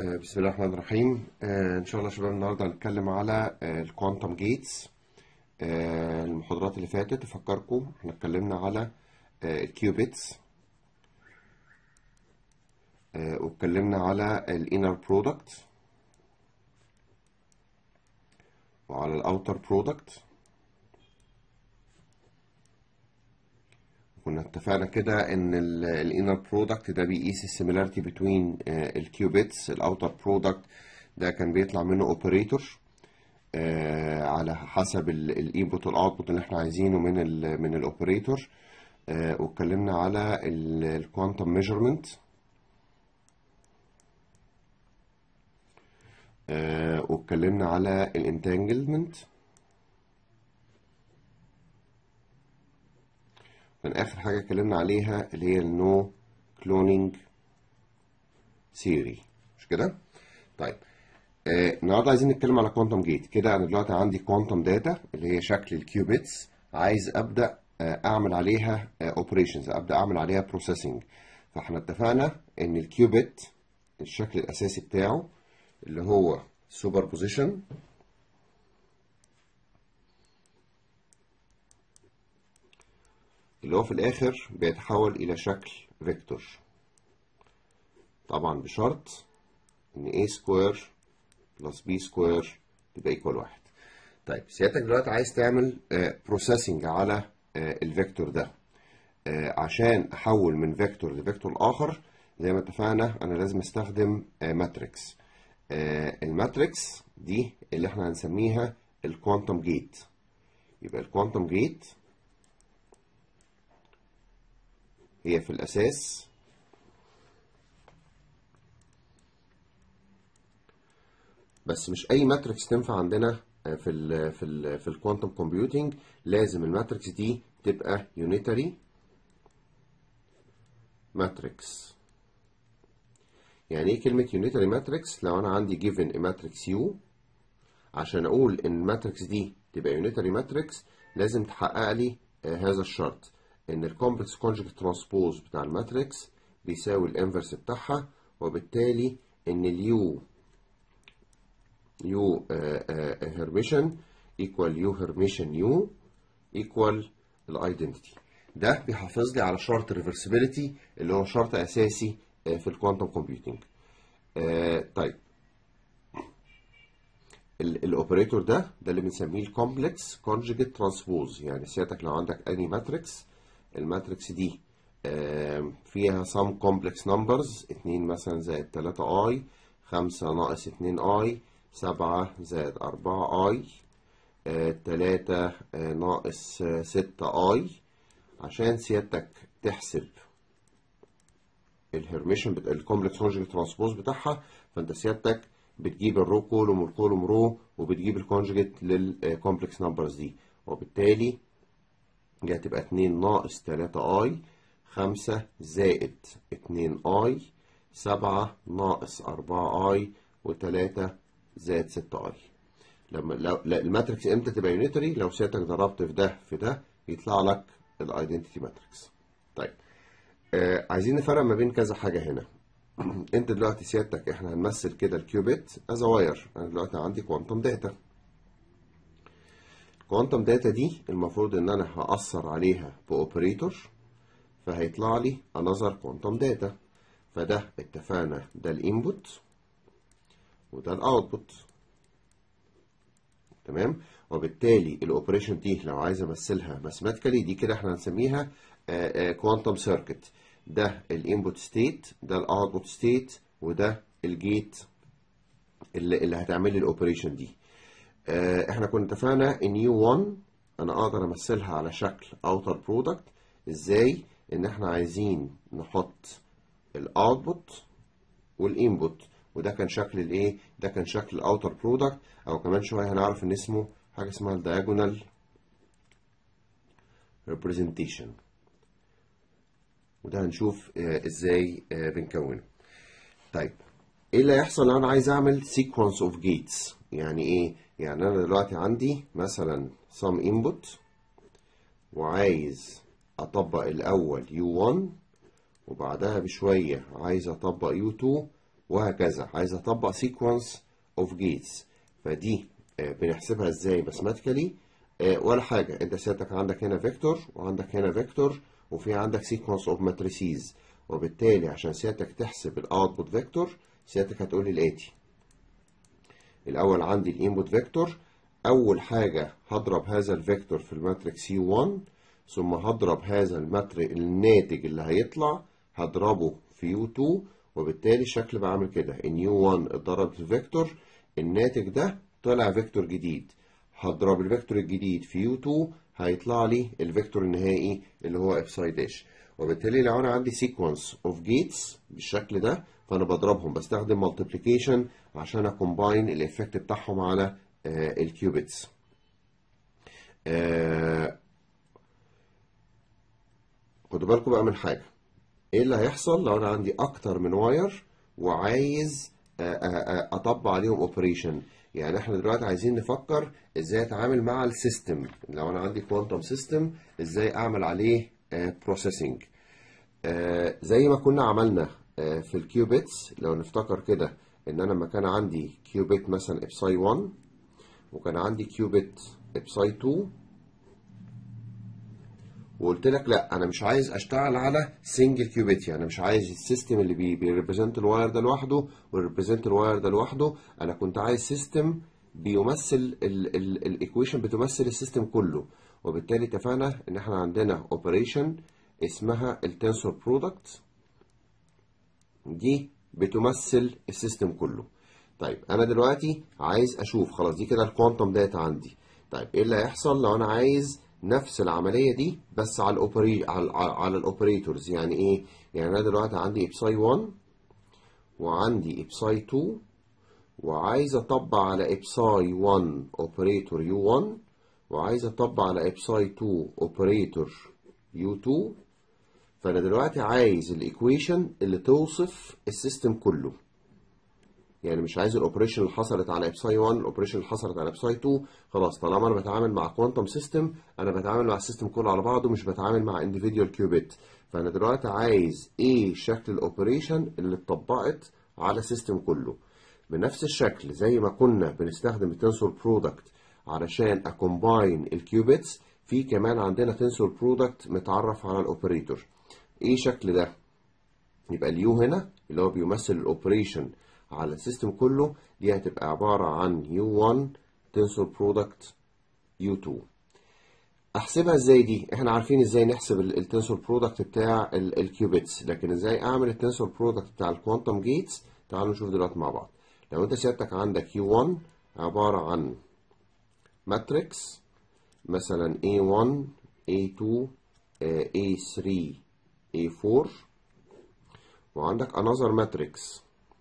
آه، بسم الله الرحمن الرحيم آه، ان شاء الله يا شباب النهارده هنتكلم على الكوانتم جيتس المحاضرات اللي فاتت افكركم احنا اتكلمنا على الكيوبيتس واتكلمنا على الانر برودكت وعلى الاوتر برودكت كنا اتفقنا كده ان الانر برودكت ده بيقيس السيميلاريتي بين الكيوبيتس الاوتر برودكت ده كان بيطلع منه اوبريتور على حسب الانبوت والاوتبوت اللي احنا عايزينه من ال من الاوبريتور واتكلمنا على الكوانتم ميجرمنت واتكلمنا على الانتانجلمنت كان آخر حاجة اتكلمنا عليها اللي هي النو كلونينج ثيوري مش كده؟ طيب آه النهارده عايزين نتكلم على كوانتم جيت كده أنا دلوقتي عندي كوانتم داتا اللي هي شكل الكيوبيتس عايز أبدأ آه أعمل عليها اوبريشنز آه أبدأ أعمل عليها بروسيسنج فاحنا اتفقنا إن الكيوبيت الشكل الأساسي بتاعه اللي هو سوبر بوزيشن اللي هو في الآخر بيتحول إلى شكل فيكتور طبعا بشرط إن a سكوير بلس b سكوير تبقى ايكوال واحد طيب سيادتك دلوقتي عايز تعمل بروسيسنج على الفيكتور ده عشان أحول من فيكتور لفيكتور آخر زي ما اتفقنا أنا لازم أستخدم ماتريكس الماتريكس دي اللي احنا هنسميها الكوانتم جيت يبقى الكوانتم جيت هي في الأساس بس مش أي ماتريكس تنفع عندنا في ال في ال في الكوانتم كومبيوتنج لازم الماتريكس دي تبقى يونيتري ماتريكس يعني ايه كلمة يونيتري ماتريكس لو أنا عندي given a matrix U عشان أقول إن الماتريكس دي تبقى يونيتري ماتريكس لازم تحقق لي هذا الشرط ان الكومبلكس كونجكت ترانسبوز بتاع الماتريكس بيساوي الانفرس بتاعها وبالتالي ان اليو يو هرميشن ايكوال يو هرميشن يو ايكوال الايدنتيتي ده بيحافظ لي على شرط الريفرسبيليتي اللي هو شرط اساسي في الكوانتم كومبيوتنج طيب الاوبريتور ده ده اللي بنسميه الكومبلكس كونجكت ترانسبوز يعني سيادتك لو عندك اني ماتريكس الماتريكس دي فيها some complex numbers 2 مثلا زائد 3 i 5 ناقص 2 i 7 زائد 4 i 3 ناقص 6 i عشان سيادتك تحسب الهرميشن الكومبلكس كونجكت ترانسبوز بتاعها فانت سيادتك بتجيب الرو كولوم والكولوم رو وبتجيب الكونجكت للكومبلكس نمبرز دي وبالتالي دي هتبقى 2 ناقص 3 اي 5 زائد 2 اي 7 ناقص 4 اي و3 زائد 6 اي لما لو الماتريكس امتى تبقى يونيتري لو سيادتك ضربت في ده في ده يطلع لك الايدنتيتي ماتريكس طيب آه عايزين نفرق ما بين كذا حاجه هنا انت دلوقتي سيادتك احنا هنمثل كده الكيوبيت از واير انا دلوقتي عندي كوانتم داتا الكوانتم داتا دي المفروض ان انا هأثر عليها باوبريتور فهيطلع لي انذر كوانتم داتا فده اتفقنا ده الانبوت وده الاوتبوت تمام وبالتالي الاوبريشن دي لو عايز امثلها ماثيماتيكالي دي كده احنا هنسميها كوانتم سيركت ده الانبوت ستيت ده الاوتبوت ستيت وده الجيت اللي, اللي هتعمل لي الاوبريشن دي احنا كنا اتفقنا ان يو 1 انا اقدر امثلها على شكل اوتر برودكت ازاي ان احنا عايزين نحط الاوتبوت والانبوت وده كان شكل الايه ده كان شكل الاوتر برودكت او كمان شويه هنعرف ان اسمه حاجه اسمها الدياجونال representation وده هنشوف ازاي بنكونه طيب ايه اللي هيحصل لو انا عايز اعمل sequence of gates يعني ايه يعني انا دلوقتي عندي مثلا some input وعايز اطبق الاول u1 وبعدها بشويه عايز اطبق u2 وهكذا عايز اطبق سيكونس اوف جيتس فدي آه، بنحسبها ازاي ماثيماتيكالي ولا حاجه انت سيادتك عندك هنا فيكتور وعندك هنا فيكتور وفي عندك سيكونس اوف ماتريسيز وبالتالي عشان سيادتك تحسب الاوتبوت فيكتور سيادتك هتقول لي الاتي الاول عندي الانبوت فيكتور اول حاجه هضرب هذا الفيكتور في الماتريكس U1 ثم هضرب هذا الماتريك الناتج اللي هيطلع هضربه في U2 وبالتالي الشكل بعمل كده ان U1 اتضرب في فيكتور الناتج ده طلع فيكتور جديد هضرب الفيكتور الجديد في U2 هيطلع لي الفيكتور النهائي اللي هو ابساي داش وبالتالي لو انا عندي سيكونس اوف جيتس بالشكل ده فانا بضربهم بستخدم مالتيبليكيشن عشان اكومباين الايفكت بتاعهم على آه الكيوبيتس آه خدوا بالكم بقى من حاجه ايه اللي هيحصل لو انا عندي اكتر من واير وعايز آه آه اطبق عليهم اوبريشن يعني احنا دلوقتي عايزين نفكر ازاي اتعامل مع السيستم لو انا عندي كوانتم سيستم ازاي اعمل عليه بروسيسنج آه زي ما كنا عملنا آه في الكيوبيتس لو نفتكر كده ان انا لما كان عندي كيوبيت مثلا ابساي 1 وكان عندي كيوبيت ابساي 2 وقلت لك لا انا مش عايز اشتغل على سنجل كيوبيت يعني مش عايز السيستم اللي بي بيريبريزنت الواير ده لوحده ويريبريزنت الواير ده لوحده انا كنت عايز سيستم بيمثل الايكويشن بتمثل السيستم كله وبالتالي اتفقنا ان احنا عندنا اوبريشن اسمها التنسور برودكت دي بتمثل السيستم كله طيب انا دلوقتي عايز اشوف خلاص دي كده الكوانتم داتا عندي طيب ايه اللي هيحصل لو انا عايز نفس العمليه دي بس على الاوبري على, على الاوبريتورز يعني ايه يعني انا دلوقتي عندي ابساي 1 وعندي ابساي 2 وعايز اطبق على ابساي 1 اوبريتور يو 1 وعايز اطبق على ابساي 2 اوبريتور يو 2 فانا دلوقتي عايز الايكويشن اللي توصف السيستم كله يعني مش عايز الاوبريشن اللي حصلت على ابساي 1 الاوبريشن اللي حصلت على ابساي 2 خلاص طالما انا بتعامل مع كوانتم سيستم انا بتعامل مع السيستم كله على بعضه مش بتعامل مع individual كيوبيت فانا دلوقتي عايز ايه شكل الاوبريشن اللي اتطبقت على السيستم كله بنفس الشكل زي ما كنا بنستخدم التنسور برودكت علشان اكومباين الكيوبيتس في كمان عندنا تنسور برودكت متعرف على الاوبريتور ايه شكل ده يبقى اليو هنا اللي هو بيمثل الاوبريشن على السيستم كله دي هتبقى عبارة عن U1 تنسور برودكت U2 احسبها ازاي دي احنا عارفين ازاي نحسب التنسور برودكت بتاع الكيوبيتس لكن ازاي اعمل التنسور برودكت بتاع الكوانتم جيتس تعالوا نشوف دلوقتي مع بعض لو انت سيادتك عندك U1 عبارة عن ماتريكس مثلا A1 A2 A3 A4 وعندك another matrix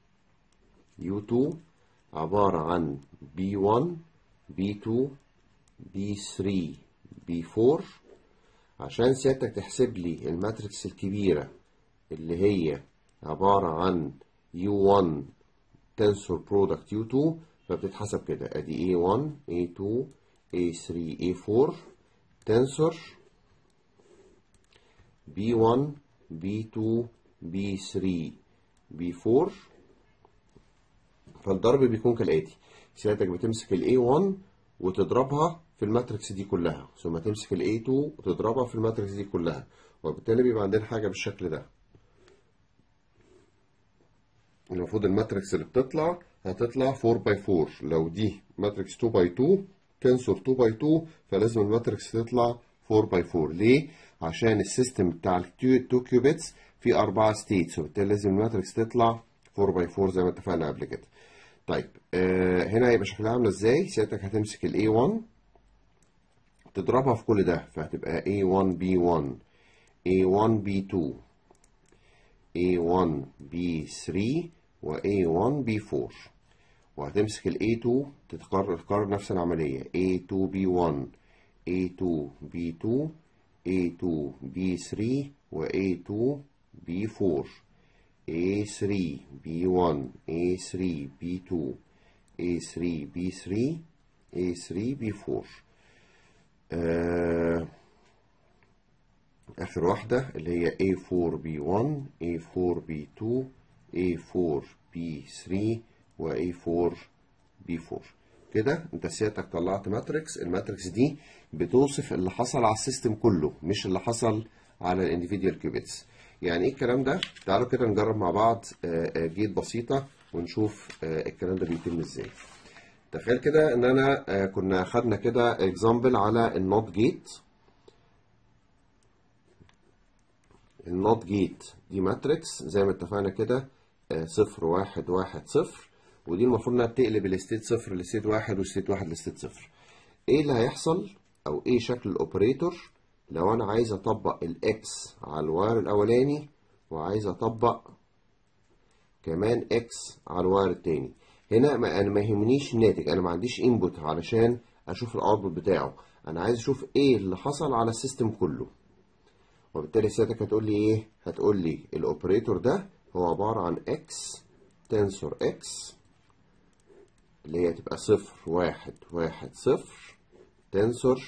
U2 عبارة عن B1 B2 B3 B4 عشان سيادتك تحسب لي الماتريكس الكبيرة اللي هي عبارة عن U1 تنسور برودكت U2 فبتتحسب كده ادي A1 A2 A3 A4 تنسور B1 B2 B3 B4 فالضرب بيكون كالآتي سيادتك بتمسك ال A1 وتضربها في الماتريكس دي كلها ثم تمسك ال A2 وتضربها في الماتريكس دي كلها وبالتالي بيبقى عندنا حاجة بالشكل ده المفروض الماتريكس اللي بتطلع هتطلع 4 باي 4 لو دي ماتريكس 2 باي 2 تنسور 2 باي 2 فلازم الماتريكس تطلع 4 باي 4 ليه؟ عشان السيستم بتاع ال 2 كيوبيتس فيه أربعة ستيتس وبالتالي لازم الماتريكس تطلع 4 باي 4 زي ما اتفقنا قبل كده طيب آه هنا هيبقى شكلها عامله ازاي سيادتك هتمسك ال A1 تضربها في كل ده فهتبقى A1 B1 A1 B2 A1 B3 و A1 B4 وهتمسك ال A2 تتكرر تكرر نفس العملية A2 B1 A2 B2 A2 B3 و A2 B4 A3 B1 A3 B2 A3 B3 A3 B4 آه آخر واحدة اللي هي A4 B1 A4 B2 A4 B3 و A4 B4 كده انت سيادتك طلعت ماتريكس الماتريكس دي بتوصف اللي حصل على السيستم كله مش اللي حصل على الانديفيديوال كيوبيتس يعني ايه الكلام ده تعالوا كده نجرب مع بعض جيت بسيطة ونشوف الكلام ده بيتم ازاي تخيل كده ان انا كنا خدنا كده اكزامبل على النوت جيت النوت جيت دي ماتريكس زي ما اتفقنا كده صفر واحد واحد صفر ودي المفروض انها بتقلب الستيت صفر لستيت واحد وستيت واحد لستيت صفر ايه اللي هيحصل او ايه شكل الاوبريتور لو انا عايز اطبق الاكس على الواير الاولاني وعايز اطبق كمان اكس على الواير التاني هنا ما انا ما يهمنيش الناتج انا ما عنديش انبوت علشان اشوف الاوتبوت بتاعه انا عايز اشوف ايه اللي حصل على السيستم كله وبالتالي سيادتك هتقول لي ايه هتقول لي الاوبريتور ده هو عبارة عن اكس تنسور اكس اللي هي تبقى صفر واحد واحد صفر تنسور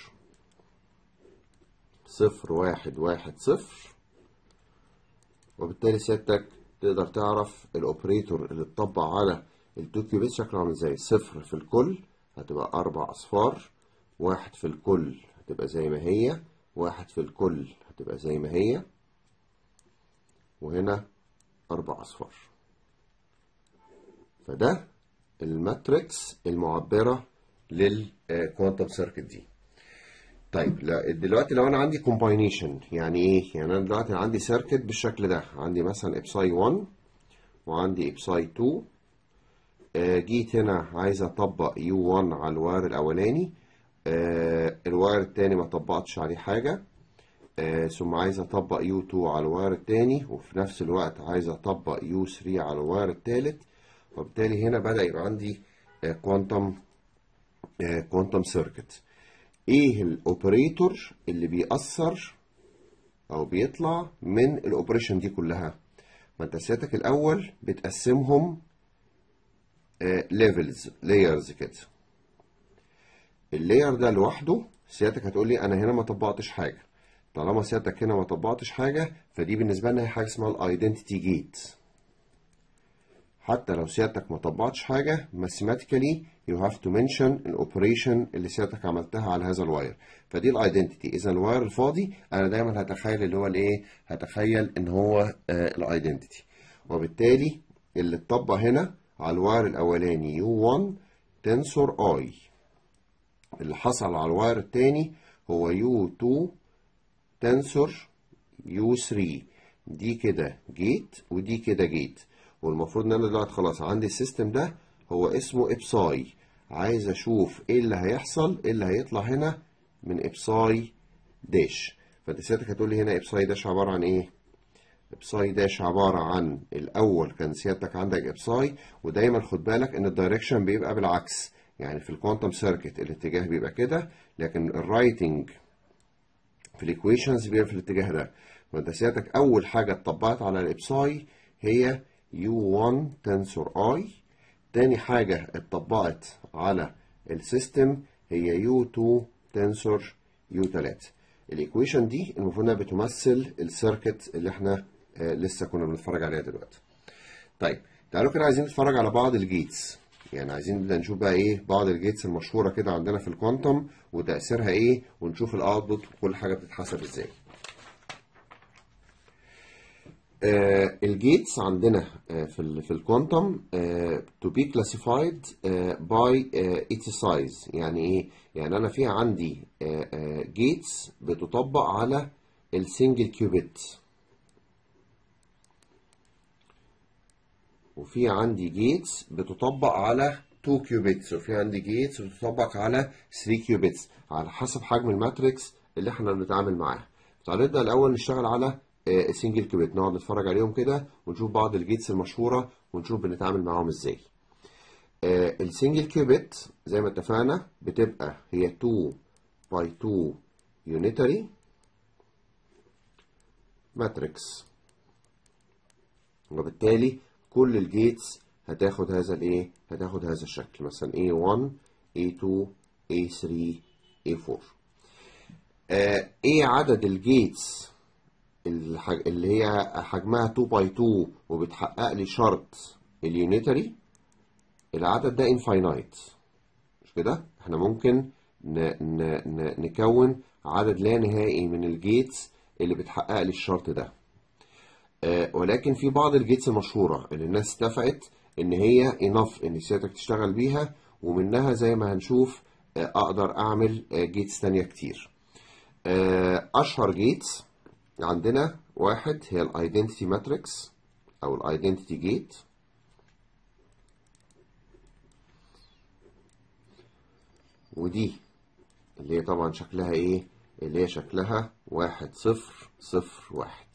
صفر واحد واحد صفر وبالتالي سيادتك تقدر تعرف الاوبريتور اللي اتطبق على التو كيوبيت شكله عامل ازاي صفر في الكل هتبقى اربع اصفار واحد في الكل هتبقى زي ما هي واحد في الكل هتبقى زي ما هي وهنا اربع اصفار فده الماتريكس المعبرة للكوانتم سيركت دي طيب دلوقتي لو انا عندي كومباينيشن يعني ايه يعني انا دلوقتي عندي سيركت بالشكل ده عندي مثلا ابساي 1 وعندي ابساي 2 آه جيت هنا عايز اطبق يو 1 على الواير الاولاني آه الواير التاني ما طبقتش عليه حاجه آه ثم عايز اطبق يو 2 على الواير التاني وفي نفس الوقت عايز اطبق يو 3 على الواير التالت وبالتالي هنا بدأ يبقى عندي كوانتم كوانتم سيركت ايه الاوبريتور اللي بيأثر او بيطلع من الاوبريشن دي كلها ما انت سيادتك الاول بتقسمهم ليفلز لايرز كده اللاير ده لوحده سيادتك هتقول لي انا هنا ما طبقتش حاجه طالما سيادتك هنا ما طبقتش حاجه فدي بالنسبه لنا هي حاجه اسمها الايدنتيتي جيت حتى لو سيادتك ما طبقتش حاجة mathematically you have to mention الاوبريشن اللي سيادتك عملتها على هذا الواير فدي الايدنتيتي اذا الواير الفاضي انا دايما هتخيل اللي هو الايه هتخيل ان هو الايدنتيتي وبالتالي اللي اتطبق هنا على الواير الاولاني U1 تنسور اي اللي حصل على الواير التاني هو U2 تنسور U3 دي كده جيت ودي كده جيت والمفروض ان انا دلوقتي خلاص عندي السيستم ده هو اسمه ابساي عايز اشوف ايه اللي هيحصل ايه اللي هيطلع هنا من ابساي داش فانت سيادتك هتقول لي هنا ابساي داش عباره عن ايه ابساي داش عباره عن الاول كان سيادتك عندك ابساي ودايما خد بالك ان الدايركشن بيبقى بالعكس يعني في الكوانتم سيركت الاتجاه بيبقى كده لكن الرايتنج في الايكويشنز بيبقى في الاتجاه ده فانت سيادتك اول حاجه اتطبقت على الابساي هي U1 تنسور I تاني حاجة اتطبقت على السيستم هي U2 تنسور U3 الايكويشن دي المفروض انها بتمثل السيركت اللي احنا آه لسه كنا بنتفرج عليها دلوقتي طيب تعالوا كده عايزين نتفرج على بعض الجيتس يعني عايزين نبدا نشوف بقى ايه بعض الجيتس المشهوره كده عندنا في الكوانتم وتاثيرها ايه ونشوف الاوتبوت وكل حاجه بتتحسب ازاي آه الجيتس عندنا آه في ال في الكوانتم آه to be classified آه by آه its size يعني ايه يعني انا في عندي آه آه جيتس بتطبق على السنجل كيوبيت وفي عندي جيتس بتطبق على 2 كيوبيتس وفي عندي جيتس بتطبق على 3 كيوبيتس على حسب حجم الماتريكس اللي احنا بنتعامل معاها تعالوا نبدا الاول نشتغل على سنجل كيوبيت نقعد نتفرج عليهم كده ونشوف بعض الجيتس المشهوره ونشوف بنتعامل معاهم ازاي السنجل كيوبيت زي ما اتفقنا بتبقى هي 2 باي 2 يونيتري ماتريكس وبالتالي كل الجيتس هتاخد هذا الايه هتاخد هذا الشكل مثلا A1 A2 A3 A4 آه ايه عدد الجيتس الحج... اللي هي حجمها 2 باي 2 وبتحقق لي شرط اليونيتري العدد ده انفاينايت مش كده احنا ممكن ن... ن... ن... نكون عدد لا نهائي من الجيتس اللي بتحقق لي الشرط ده آه ولكن في بعض الجيتس المشهورة اللي الناس اتفقت ان هي انف ان سيادتك تشتغل بيها ومنها زي ما هنشوف آه اقدر اعمل آه جيتس تانية كتير آه اشهر جيتس عندنا واحد هي الايدنتيتي ماتريكس او الايدنتيتي جيت ودي اللي هي طبعا شكلها ايه اللي هي شكلها واحد صفر صفر واحد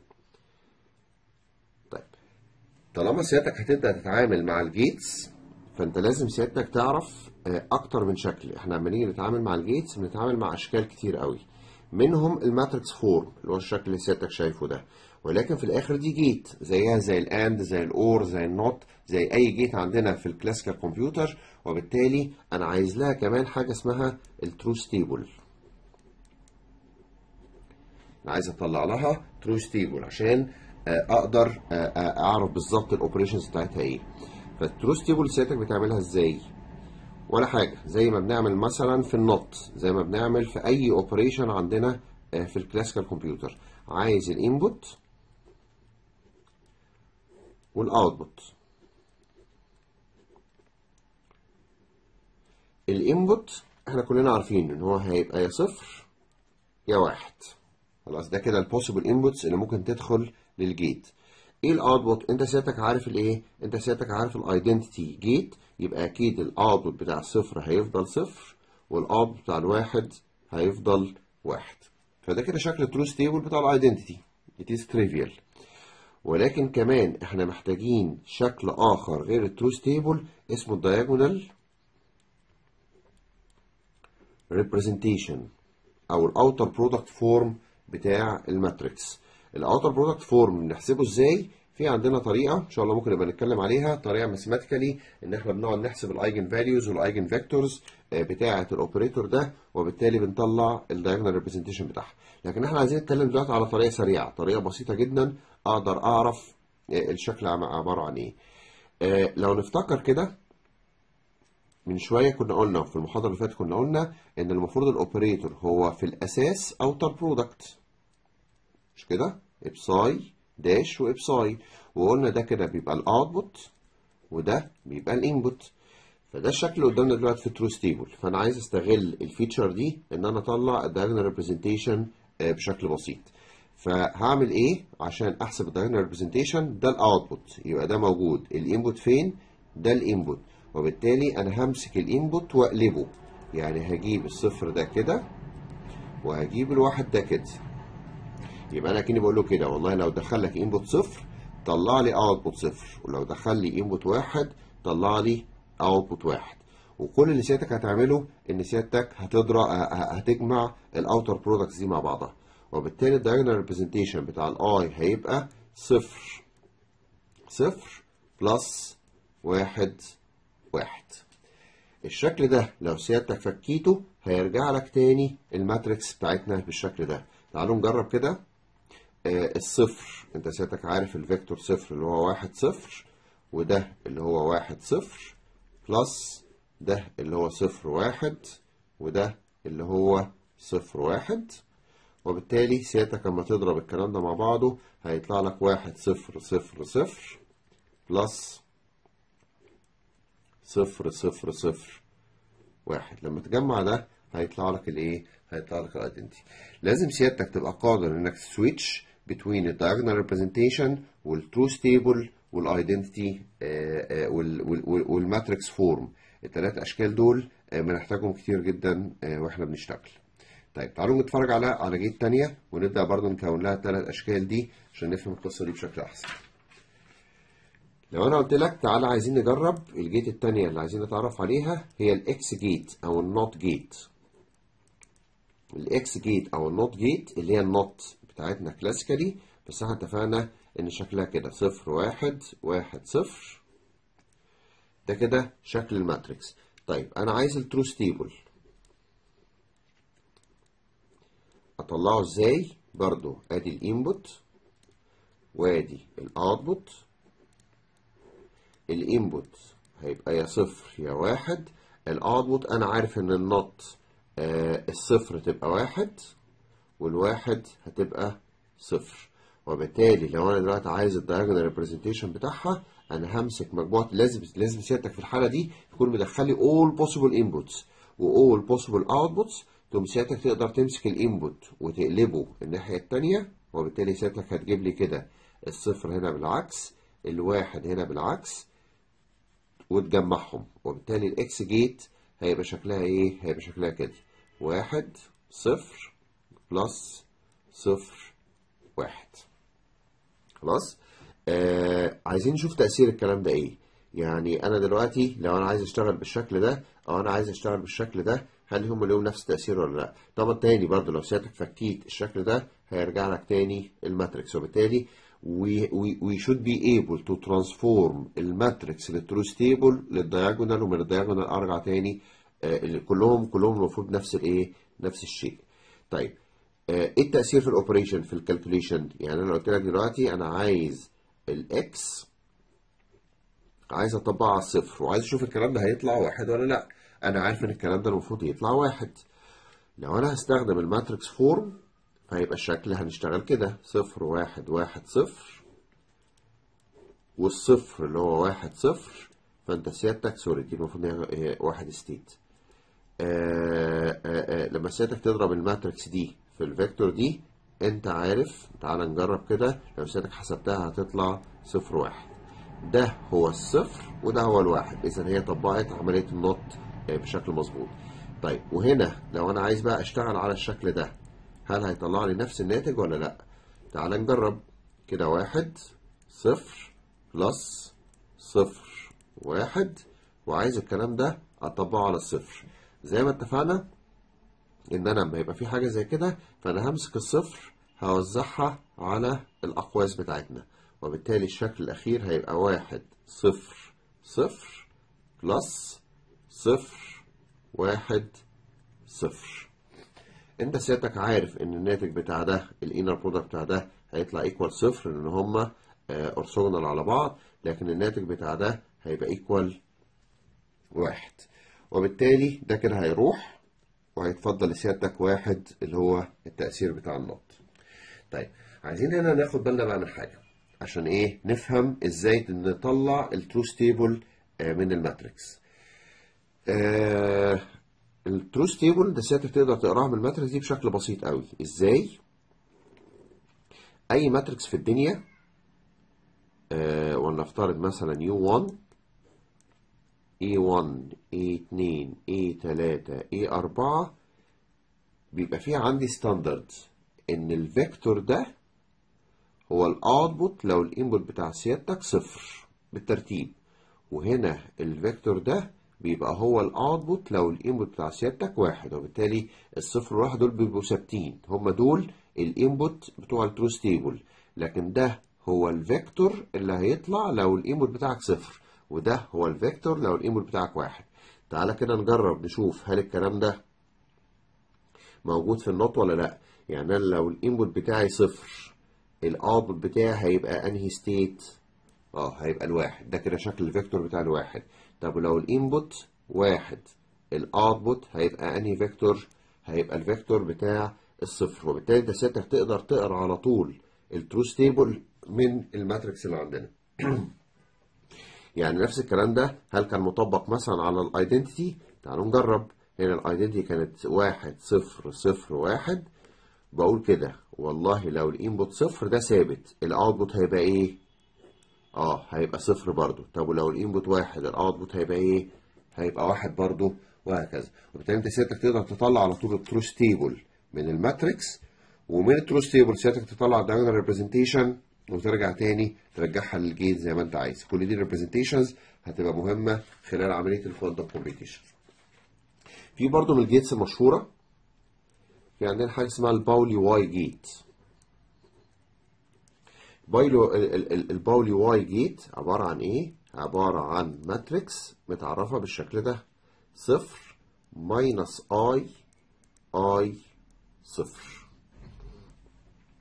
طيب طالما سيادتك هتبدأ تتعامل مع الجيتس فانت لازم سيادتك تعرف اكتر من شكل احنا لما نيجي نتعامل مع الجيتس بنتعامل مع اشكال كتير قوي منهم الماتريكس فورم اللي هو الشكل اللي سيادتك شايفه ده ولكن في الاخر دي جيت زيها زي الاند زي الاور زي النوت زي اي جيت عندنا في الكلاسيكال كمبيوتر وبالتالي انا عايز لها كمان حاجه اسمها التروث تيبل انا عايز اطلع لها تروث تيبل عشان اقدر اعرف بالظبط الاوبريشنز بتاعتها ايه فالتروث تيبل سيادتك بتعملها ازاي ولا حاجه زي ما بنعمل مثلا في النوت زي ما بنعمل في اي اوبريشن عندنا في الكلاسيكال كمبيوتر عايز الانبوت والاوتبوت الانبوت احنا كلنا عارفين ان هو هيبقى يا صفر يا واحد خلاص ده كده البوسيبل انبوتس اللي ممكن تدخل للجيت ايه الاوتبوت انت سيادتك عارف الايه انت سيادتك عارف الايدنتيتي جيت يبقى اكيد الاوتبوت بتاع الصفر هيفضل صفر والاوتبوت بتاع الواحد هيفضل واحد فده كده شكل التروث تيبل بتاع الايدنتيتي it is trivial ولكن كمان احنا محتاجين شكل اخر غير التروث تيبل اسمه الدياجونال representation او الاوتر برودكت فورم بتاع الماتريكس الاوتر برودكت فورم بنحسبه ازاي في عندنا طريقه ان شاء الله ممكن نبقى نتكلم عليها طريقه ماثيماتيكالي ان احنا بنقعد نحسب الايجن فاليوز والايجن فيكتورز بتاعه الاوبريتور ده وبالتالي بنطلع الدايجونال ريبريزنتيشن بتاعها لكن احنا عايزين نتكلم دلوقتي على طريقه سريعه طريقه بسيطه جدا اقدر اعرف الشكل عباره عن ايه لو نفتكر كده من شويه كنا قلنا في المحاضره اللي فاتت كنا قلنا ان المفروض الاوبريتور هو في الاساس اوتر برودكت مش كده ابساي داش وابساي وقلنا ده كده بيبقى الاوتبوت وده بيبقى الانبوت فده الشكل اللي قدامنا دلوقتي في التروث تيبل فانا عايز استغل الفيتشر دي ان انا اطلع الدايجونال ريبريزنتيشن بشكل بسيط فهعمل ايه عشان احسب الدايجونال ريبريزنتيشن ده الاوتبوت يبقى ده موجود الانبوت فين ده الانبوت وبالتالي انا همسك الانبوت واقلبه يعني هجيب الصفر ده كده وهجيب الواحد ده كده يبقى انا كاني بقول له كده والله لو دخل لك انبوت صفر طلع لي اوتبوت صفر ولو دخل لي انبوت واحد طلع لي اوتبوت واحد وكل اللي سيادتك هتعمله ان سيادتك هتضرب هتجمع الاوتر برودكتس دي مع بعضها وبالتالي الدايجونال ريبريزنتيشن بتاع الاي هيبقى صفر صفر بلس واحد واحد الشكل ده لو سيادتك فكيته هيرجع لك تاني الماتريكس بتاعتنا بالشكل ده تعالوا نجرب كده آه الصفر انت سيادتك عارف الفيكتور صفر اللي هو واحد صفر وده اللي هو واحد صفر بلس ده اللي هو صفر واحد وده اللي هو صفر واحد وبالتالي سيادتك لما تضرب الكلام ده مع بعضه هيطلع لك واحد صفر صفر صفر بلس صفر صفر صفر واحد لما تجمع ده هيطلع لك الايه هيطلع لك الايدنتي لازم سيادتك تبقى قادر انك تسويتش بين الدايجونال ريبريزنتيشن والتروث تيبل والايدنتي والماتريكس فورم الثلاث اشكال دول بنحتاجهم كتير جدا واحنا بنشتغل طيب تعالوا نتفرج على على جيت تانية ونبدا برضو نكون لها الثلاث اشكال دي عشان نفهم القصه دي بشكل احسن لو انا قلت لك تعالى عايزين نجرب الجيت التانية اللي عايزين نتعرف عليها هي الاكس جيت او النوت جيت الاكس جيت او النوت جيت اللي هي النوت بتاعتنا كلاسيكالي بس احنا اتفقنا ان شكلها كده صفر واحد واحد صفر ده كده شكل الماتريكس طيب انا عايز التروث تيبل اطلعه ازاي برضو ادي الانبوت وادي الاوتبوت الانبوت هيبقى يا صفر يا واحد الاوتبوت انا عارف ان النوت آه الصفر تبقى واحد والواحد هتبقى صفر وبالتالي لو انا دلوقتي عايز الدايجونال ريبريزنتيشن بتاعها انا همسك مجموعه لازم لازم سيادتك في الحاله دي تكون مدخل لي all possible inputs و all possible outputs تقوم سيادتك تقدر تمسك الانبوت وتقلبه الناحيه الثانيه وبالتالي سيادتك هتجيب لي كده الصفر هنا بالعكس الواحد هنا بالعكس وتجمعهم وبالتالي الاكس جيت هيبقى شكلها ايه هيبقى شكلها كده واحد صفر بلس صفر واحد خلاص آه عايزين نشوف تأثير الكلام ده ايه يعني انا دلوقتي لو انا عايز اشتغل بالشكل ده او انا عايز اشتغل بالشكل ده هل هم لهم نفس التأثير ولا لا طبعا تاني برضو لو سيادتك فكيت الشكل ده هيرجع لك تاني الماتريكس وبالتالي we, we, we should be able to transform الماتريكس للترو ستيبل للدياجونال ومن الدياجونال ارجع تاني آه كلهم كلهم المفروض نفس الايه نفس الشيء طيب آه ايه التأثير في الاوبريشن في الكالكوليشن يعني انا قلت لك دلوقتي انا عايز الاكس عايز اطبقها على الصفر وعايز اشوف الكلام ده هيطلع واحد ولا لا انا عارف ان الكلام ده المفروض يطلع واحد لو انا هستخدم الماتريكس فورم فهيبقى الشكل هنشتغل كده صفر واحد واحد صفر والصفر اللي هو واحد صفر فانت سيادتك سوري دي المفروض هي واحد ستيت آآ آآ لما سيادتك تضرب الماتريكس دي في الفيكتور دي انت عارف تعال نجرب كده لو سيادتك حسبتها هتطلع صفر واحد ده هو الصفر وده هو الواحد اذا هي طبقت عمليه النوت بشكل مظبوط طيب وهنا لو انا عايز بقى اشتغل على الشكل ده هل هيطلع لي نفس الناتج ولا لا تعال نجرب كده واحد صفر بلس صفر واحد وعايز الكلام ده اطبقه على الصفر زي ما اتفقنا ان انا لما يبقى في حاجه زي كده فانا همسك الصفر هوزعها على الاقواس بتاعتنا وبالتالي الشكل الاخير هيبقى واحد صفر صفر بلس صفر واحد صفر انت سيادتك عارف ان الناتج بتاع ده الانر برودكت بتاع ده هيطلع ايكوال صفر لان هما اورثوجونال على بعض لكن الناتج بتاع ده هيبقى ايكوال واحد وبالتالي ده كده هيروح وهيتفضل لسيادتك واحد اللي هو التأثير بتاع النوت طيب عايزين هنا ناخد بالنا بقى من حاجة عشان ايه نفهم ازاي نطلع الترو ستيبل من الماتريكس آه الترو ستيبل ده سيادتك تقدر تقراها من الماتريكس دي بشكل بسيط قوي ازاي اي ماتريكس في الدنيا آه ولنفترض مثلا U1 A1 A2 A3 A4 بيبقى فيه عندي ستاندرد ان الفيكتور ده هو الاوتبوت لو الانبوت بتاع سيادتك صفر بالترتيب وهنا الفيكتور ده بيبقى هو الاوتبوت لو الانبوت بتاع سيادتك واحد وبالتالي الصفر والواحد دول بيبقوا ثابتين هم دول الانبوت بتوع الترو ستيبل لكن ده هو الفيكتور اللي هيطلع لو الانبوت بتاعك صفر وده هو الفيكتور لو الانبوت بتاعك واحد تعالى كده نجرب نشوف هل الكلام ده موجود في النوت ولا لا يعني انا لو الانبوت بتاعي صفر الاوتبوت بتاعي هيبقى انهي ستيت اه هيبقى الواحد ده كده شكل الفيكتور بتاع الواحد طب ولو الانبوت واحد الاوتبوت هيبقى انهي فيكتور هيبقى الفيكتور بتاع الصفر وبالتالي ده سيادتك تقدر تقرا على طول الترو ستيبل من الماتريكس اللي عندنا يعني نفس الكلام ده هل كان مطبق مثلا على الايدنتيتي تعالوا نجرب هنا الايدنتيتي كانت واحد صفر صفر واحد بقول كده والله لو الانبوت صفر ده ثابت الاوتبوت هيبقى ايه اه هيبقى صفر برضو طب ولو الانبوت واحد الاوتبوت هيبقى ايه هيبقى واحد برضو وهكذا وبالتالي انت سيادتك تقدر تطلع على طول الترو ستيبل من الماتريكس ومن الترو ستيبل سيادتك تطلع الدايجونال ريبريزنتيشن وترجع تاني ترجعها للجيت زي ما انت عايز كل دي ريبريزنتيشنز هتبقى مهمه خلال عمليه الكوانتم كومبيتيشن في برضو من الجيتس المشهوره في عندنا حاجه اسمها الباولي واي جيت بايلو الباولي واي جيت عباره عن ايه عباره عن ماتريكس متعرفه بالشكل ده صفر ماينس اي اي صفر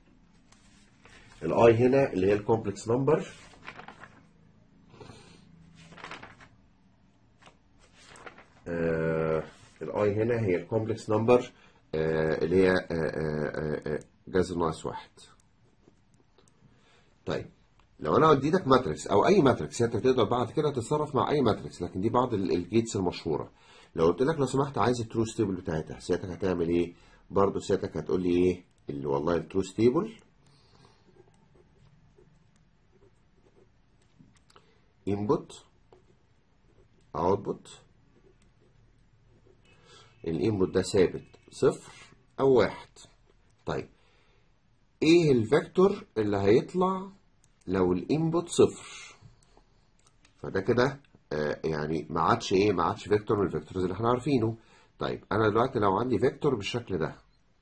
الاي هنا اللي هي الكومبلكس نمبر الاي هنا هي الكومبلكس نمبر اللي هي آه، آه، آه، جذر ناقص واحد طيب لو انا اديتك ماتريكس او اي ماتريكس انت تقدر بعد كده تتصرف مع اي ماتريكس لكن دي بعض ال- الجيتس المشهوره لو قلت لك لو سمحت عايز الترو ستيبل بتاعتها سيادتك هتعمل ايه برضه سيادتك هتقول لي ايه اللي والله الترو ستيبل انبوت اوتبوت الانبوت ده ثابت صفر او واحد طيب ايه الفيكتور اللي هيطلع لو الانبوت صفر فده كده آه، يعني ما عادش ايه ما عادش فيكتور من الفيكتورز اللي احنا عارفينه طيب انا دلوقتي لو عندي فيكتور بالشكل ده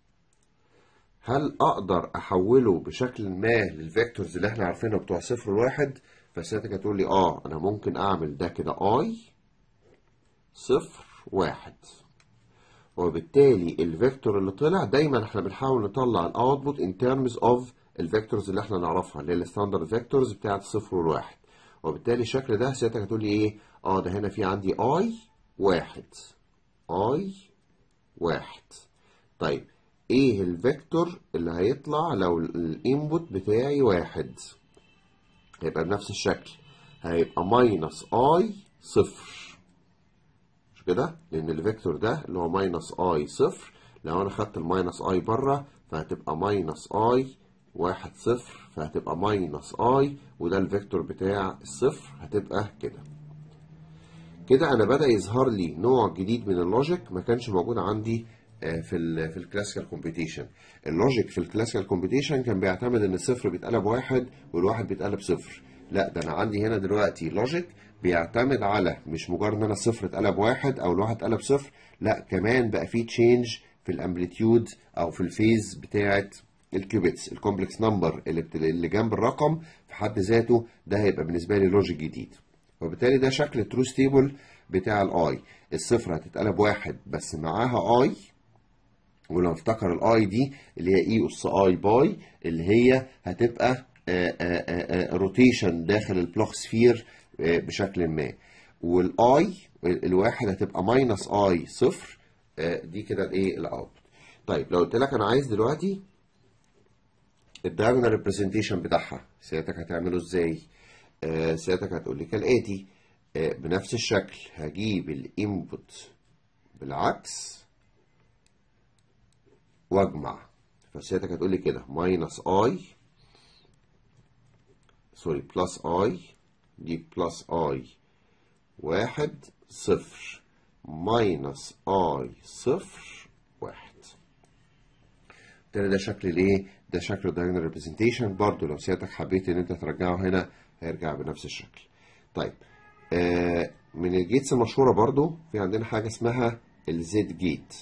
هل اقدر احوله بشكل ما للفيكتورز اللي احنا عارفينها بتوع صفر وواحد فساعتها هتقول لي اه انا ممكن اعمل ده كده اي صفر واحد وبالتالي الفيكتور اللي طلع دايما احنا بنحاول نطلع الاوتبوت ان ترمز اوف الفيكتورز اللي احنا نعرفها اللي هي الستاندرد فيكتورز بتاعت الصفر والواحد وبالتالي الشكل ده ساعتها هتقول لي ايه اه ده هنا في عندي اي واحد اي واحد طيب ايه الفيكتور اللي هيطلع لو الانبوت بتاعي واحد هيبقى بنفس الشكل هيبقى ماينس اي صفر مش كده لان الفيكتور ده اللي هو ماينس اي صفر لو انا خدت الماينس اي بره فهتبقى ماينس اي واحد صفر فهتبقى ماينس اي وده الفيكتور بتاع الصفر هتبقى كده كده انا بدا يظهر لي نوع جديد من اللوجيك ما كانش موجود عندي آه، في ال في الكلاسيكال كومبيتيشن اللوجيك في الكلاسيكال كومبيتيشن كان بيعتمد ان الصفر بيتقلب واحد والواحد بيتقلب صفر لا ده انا عندي هنا دلوقتي لوجيك بيعتمد على مش مجرد ان انا الصفر اتقلب واحد او الواحد اتقلب صفر لا كمان بقى فيه تشينج في الامبليتيود او في الفيز بتاعه الكيوبيتس الكومبلكس نمبر اللي بت... اللي جنب الرقم في حد ذاته ده هيبقى بالنسبه لي لوجيك جديد وبالتالي ده شكل الترو ستيبل بتاع الاي الصفر هتتقلب واحد بس معاها اي ولو افتكر الاي دي اللي هي اي اس اي باي اللي هي هتبقى روتيشن داخل البلوك سفير آه، بشكل ما والاي الواحد هتبقى ماينس اي صفر آه، دي كده الايه الاوت طيب لو قلت لك انا عايز دلوقتي الدايجونال ريبريزنتيشن بتاعها سيادتك هتعمله ازاي آه، سيادتك هتقول لي كالاتي آه، بنفس الشكل هجيب الانبوت بالعكس واجمع فسيادتك هتقول لي كده ماينس اي سوري بلس اي دي بلس اي واحد صفر ماينس اي صفر واحد بالتالي ده شكل الايه ده شكل الدايجونال ريبريزنتيشن برضو لو سيادتك حبيت ان انت ترجعه هنا هيرجع بنفس الشكل طيب آه من الجيتس المشهوره برضو في عندنا حاجه اسمها الزد جيت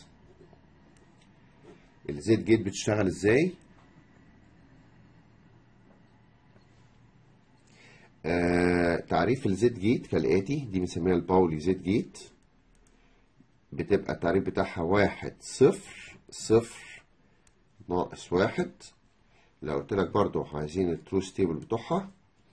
الزد جيت بتشتغل ازاي آه تعريف الزد جيت كالآتي دي بنسميها الباولي زد جيت بتبقى التعريف بتاعها واحد صفر صفر ناقص واحد لو قلت لك برضو عايزين الترو ستيبل بتوعها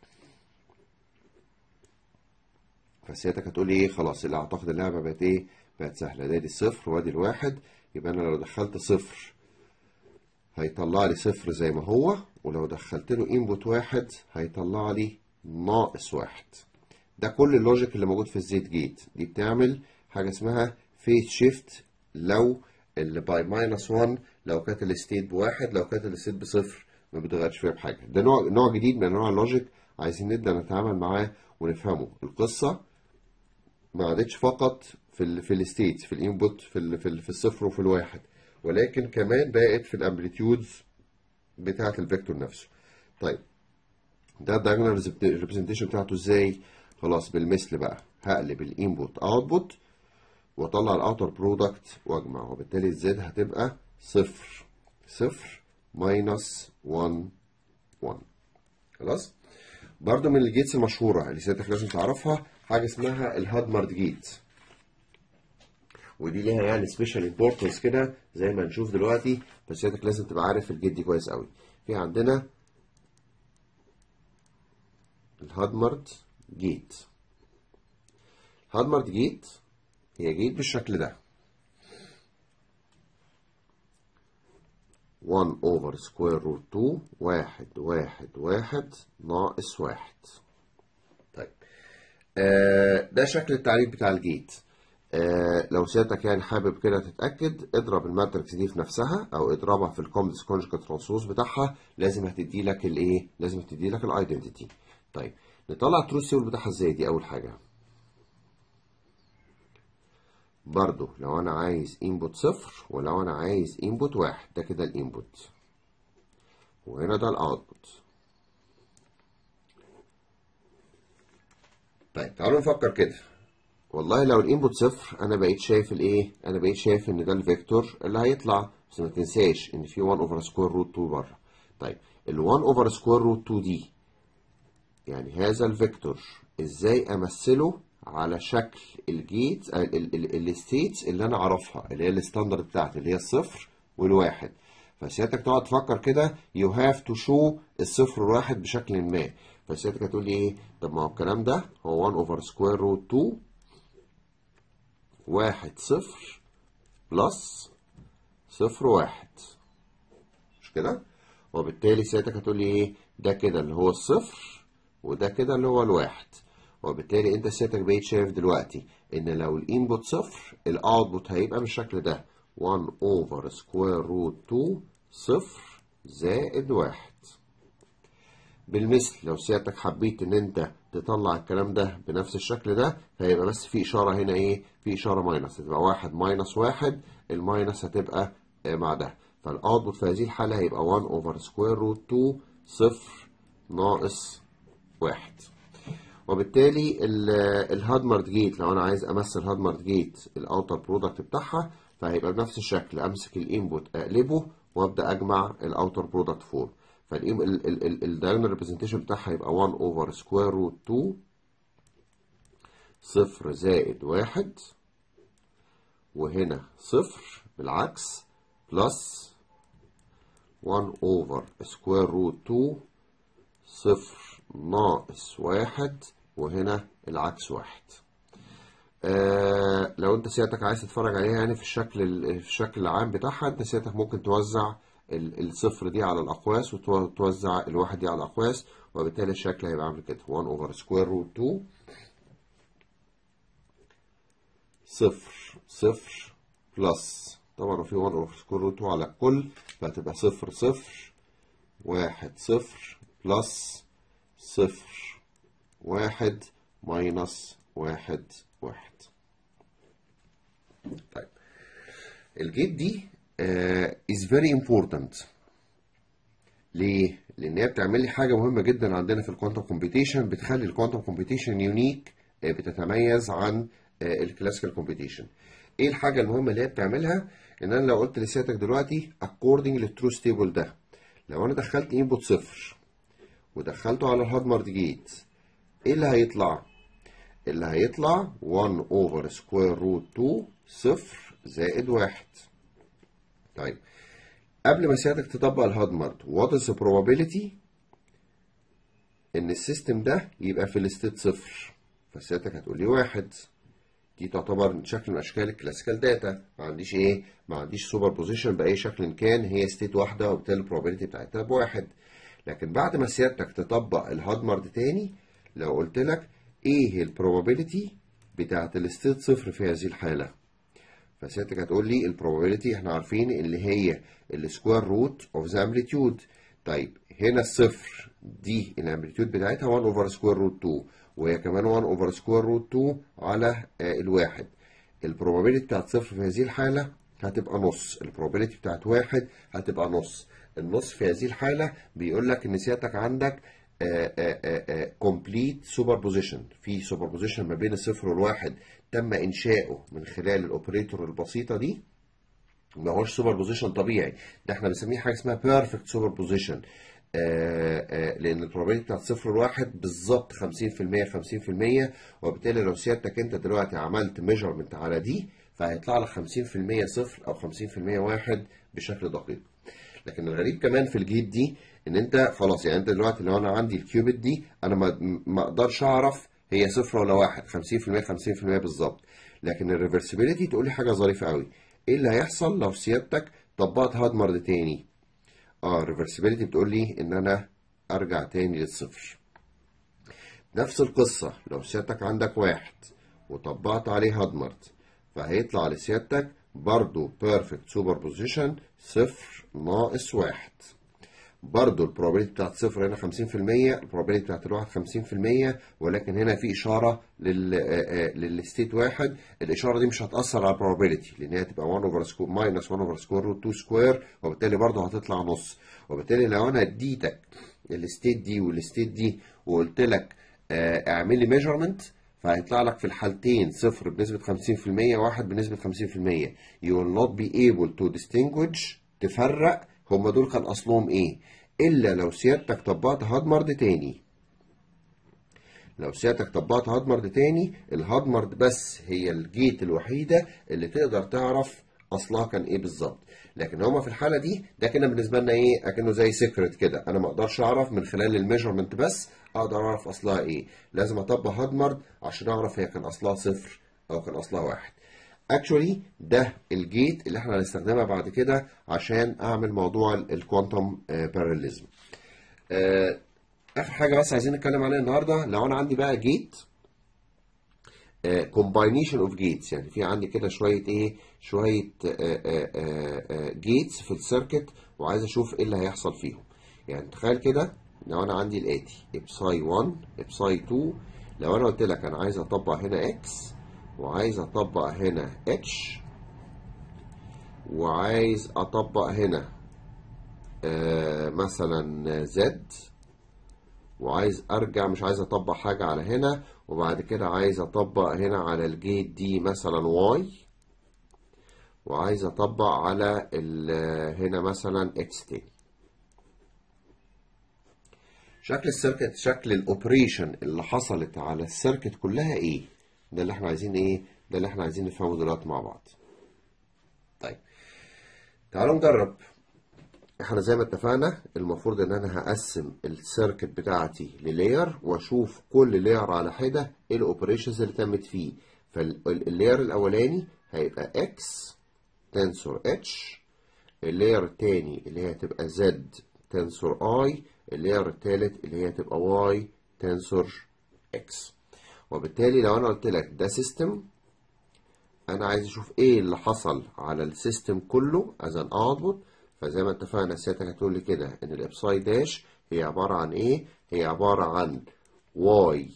فسيادتك هتقول لي ايه خلاص اللي اعتقد اللعبه بقت ايه بقت سهله ده دي الصفر وادي الواحد يبقى انا لو دخلت صفر هيطلع لي صفر زي ما هو ولو دخلت له انبوت واحد هيطلع لي ناقص واحد ده كل اللوجيك اللي موجود في الزيت جيت دي بتعمل حاجه اسمها فيس شيفت لو اللي باي ماينس 1 لو كانت الستيت بواحد لو كانت الستيت بصفر ما بتغيرش فيها بحاجه ده نوع نوع جديد من انواع اللوجيك عايزين نبدا نتعامل معاه ونفهمه القصه ما عادتش فقط في ال في الستيتس في الانبوت في ال في, ال في الصفر وفي الواحد ولكن كمان بقت في الامبليتيودز بتاعه الفيكتور نفسه طيب ده الدايجونال ريبريزنتيشن بتاعته ازاي خلاص بالمثل بقى هقلب الانبوت اوتبوت واطلع الاوتر برودكت واجمع وبالتالي الزد هتبقى صفر صفر ماينس 1 1 خلاص برضه من الجيتس المشهوره اللي سيادتك لازم تعرفها حاجه اسمها الهادمارد جيت ودي ليها يعني سبيشال امبورتنس كده زي ما هنشوف دلوقتي بس سيادتك لازم تبقى عارف الجيت دي كويس قوي في عندنا الهادمارد جيت الهادمارد جيت هي جيت بالشكل ده 1 over square root 2 واحد واحد واحد ناقص واحد طيب آه ده شكل التعريف بتاع الجيت آه لو سيادتك يعني حابب كده تتأكد اضرب الماتريكس دي في نفسها او اضربها في الكومبلكس كونجكت ترانسبوز بتاعها لازم هتدي لك الايه لازم هتدي لك الايدنتيتي طيب نطلع التروث سيبل بتاعها ازاي دي اول حاجه برضو لو انا عايز انبوت صفر ولو انا عايز انبوت واحد ده كده الانبوت وهنا ده الاوتبوت طيب تعالوا نفكر كده والله لو الانبوت صفر انا بقيت شايف الايه انا بقيت شايف ان ده الفيكتور اللي هيطلع بس ما تنساش ان في 1 اوفر سكوير روت 2 بره طيب ال 1 اوفر سكوير روت 2 دي يعني هذا الفيكتور ازاي امثله على شكل الجيت الستيتس اللي انا اعرفها اللي هي الستاندرد بتاعتي اللي هي الصفر والواحد فسيادتك تقعد تفكر كده يو هاف تو شو الصفر والواحد بشكل ما فسيادتك هتقول لي ايه طب ما هو الكلام ده هو 1 اوفر سكوير روت 2 واحد صفر بلس صفر واحد مش كده وبالتالي سيادتك هتقول لي ايه ده كده اللي هو الصفر وده كده اللي هو الواحد وبالتالي انت سيادتك بقيت شايف دلوقتي ان لو الانبوت صفر الاوتبوت هيبقى بالشكل ده 1 اوفر سكوير روت 2 صفر زائد واحد بالمثل لو سيادتك حبيت ان انت تطلع الكلام ده بنفس الشكل ده فهيبقى بس في اشاره هنا ايه في اشاره ماينس هتبقى واحد ماينس واحد الماينس هتبقى مع ده فالاوتبوت في هذه الحاله هيبقى 1 اوفر سكوير روت 2 صفر ناقص واحد وبالتالي الهادمارد جيت لو انا عايز امثل هادمارد جيت الاوتر برودكت بتاعها فهيبقى بنفس الشكل امسك الانبوت اقلبه وابدا اجمع الاوتر برودكت فورم فالدايجونال ريبريزنتيشن بتاعها هيبقى 1 اوفر سكوير روت 2 صفر زائد واحد وهنا صفر بالعكس بلس 1 اوفر سكوير روت 2 صفر ناقص واحد وهنا العكس واحد آه لو انت سيادتك عايز تتفرج عليها يعني في الشكل في الشكل العام بتاعها انت سيادتك ممكن توزع الصفر دي على الاقواس وتوزع الواحد دي على الاقواس وبالتالي الشكل هيبقى عامل كده 1 اوفر سكوير روت 2 صفر صفر بلس طبعا في 1 اوفر سكوير روت 2 على الكل فهتبقى صفر صفر واحد صفر بلس صفر واحد ماينس واحد واحد طيب الجيت دي uh, is very important ليه؟ لأن هي بتعمل لي حاجة مهمة جدا عندنا في الكوانتم كومبيتيشن بتخلي الكوانتم كومبيتيشن يونيك بتتميز عن الكلاسيكال كومبيتيشن. إيه الحاجة المهمة اللي هي بتعملها؟ إن أنا لو قلت لسيادتك دلوقتي according للتروث تيبل ده لو أنا دخلت انبوت صفر ودخلته على الهادمارد جيت ايه اللي هيطلع اللي هيطلع 1 اوفر سكوير روت 2 صفر زائد واحد طيب قبل ما سيادتك تطبق الهادمارد وات از probability ان السيستم ده يبقى في الستيت صفر فسيادتك هتقول لي واحد دي تعتبر شكل من اشكال الكلاسيكال داتا ما عنديش ايه ما عنديش سوبر بوزيشن باي شكل كان هي ستيت واحده وبالتالي البروبابيلتي بتاعتها بواحد لكن بعد ما سيادتك تطبق الهادمارد تاني لو قلت لك ايه البروبابيلتي بتاعت الستيت صفر في هذه الحالة فسيادتك هتقول لي البروبابيلتي احنا عارفين اللي هي السكوير روت اوف ذا امبليتيود طيب هنا الصفر دي الامبليتيود بتاعتها 1 اوفر سكوير روت 2 وهي كمان 1 اوفر سكوير روت 2 على الواحد البروبابيلتي بتاعت صفر في هذه الحالة هتبقى نص البروبابيلتي بتاعت واحد هتبقى نص النص في هذه الحالة بيقول لك إن سيادتك عندك كومبليت سوبر بوزيشن في سوبر بوزيشن ما بين الصفر والواحد تم إنشاؤه من خلال الأوبريتور البسيطة دي ما هوش سوبر بوزيشن طبيعي ده احنا بنسميه حاجة اسمها بيرفكت سوبر بوزيشن لأن البروبابيلتي بتاعت صفر لواحد بالظبط 50% 50% وبالتالي لو سيادتك أنت دلوقتي عملت ميجرمنت على دي فهيطلع لك 50% صفر أو 50% واحد بشكل دقيق. لكن الغريب كمان في الجيت دي ان انت خلاص يعني انت دلوقتي لو انا عندي الكيوبيت دي انا ما ما اقدرش اعرف هي صفر ولا واحد 50% 50% بالظبط لكن الريفرسبيليتي تقول لي حاجه ظريفه قوي ايه اللي هيحصل لو سيادتك طبقت هادمرد تاني اه الريفرسبيليتي بتقول لي ان انا ارجع تاني للصفر نفس القصة لو سيادتك عندك واحد وطبقت عليه هادمرد فهيطلع لسيادتك برضو بيرفكت سوبر بوزيشن صفر ناقص واحد برضو البروبابيلتي بتاعت صفر هنا 50% البروبابيلتي بتاعت الواحد 50% ولكن هنا في اشاره لل للستيت واحد الاشاره دي مش هتاثر على البروبابيلتي لان هي هتبقى 1 اوفر سكوير ماينس 1 اوفر سكوير روت 2 سكوير وبالتالي برضو هتطلع نص وبالتالي لو انا اديتك الستيت دي والستيت دي وقلت لك آه، اعمل لي ميجرمنت فهيطلع لك في الحالتين صفر بنسبة 50% واحد بنسبة 50% you will not be able to distinguish تفرق هما دول كان أصلهم إيه إلا لو سيادتك طبقت هادمرد تاني لو سيادتك طبقت هادمرد تاني الهادمرد بس هي الجيت الوحيدة اللي تقدر تعرف اصلها كان ايه بالظبط لكن هما في الحاله دي ده كده بالنسبه لنا ايه اكنه زي سيكريت كده انا ما اقدرش اعرف من خلال الميجرمنت بس اقدر اعرف اصلها ايه لازم اطبق هادمرد عشان اعرف هي كان اصلها صفر او كان اصلها واحد اكشولي ده الجيت اللي احنا هنستخدمها بعد كده عشان اعمل موضوع الكوانتم باراليزم اخر حاجه بس عايزين نتكلم عليها النهارده لو انا عندي بقى جيت كومباينيشن اوف جيتس يعني في عندي كده شويه ايه شويه جيتس في السيركت وعايز اشوف ايه اللي هيحصل فيهم يعني تخيل كده لو انا عندي الاتي ابساي 1 ابساي 2 لو انا قلت لك انا عايز اطبق هنا اكس وعايز اطبق هنا اتش وعايز اطبق هنا آه مثلا زد وعايز ارجع مش عايز اطبق حاجة على هنا وبعد كده عايز اطبق هنا على الجيت دي مثلا واي وعايز اطبق على هنا مثلا اكس تاني شكل السيركت شكل الاوبريشن اللي حصلت على السيركت كلها ايه ده اللي احنا عايزين ايه ده اللي احنا عايزين نفهمه دلوقتي مع بعض طيب تعالوا نجرب احنا زي ما اتفقنا المفروض ان انا هقسم السيركت بتاعتي للاير واشوف كل لاير على حده ايه الاوبريشنز اللي تمت فيه فاللاير الاولاني هيبقى اكس تنسور اتش اللاير التاني اللي هي هتبقى زد تنسور اي اللاير التالت اللي هي هتبقى واي تنسور اكس وبالتالي لو انا قلت لك ده سيستم انا عايز اشوف ايه اللي حصل على السيستم كله از ان اوتبوت فزي ما اتفقنا سيادتك هتقول لي كده ان الابساي داش هي عباره عن ايه هي عباره عن واي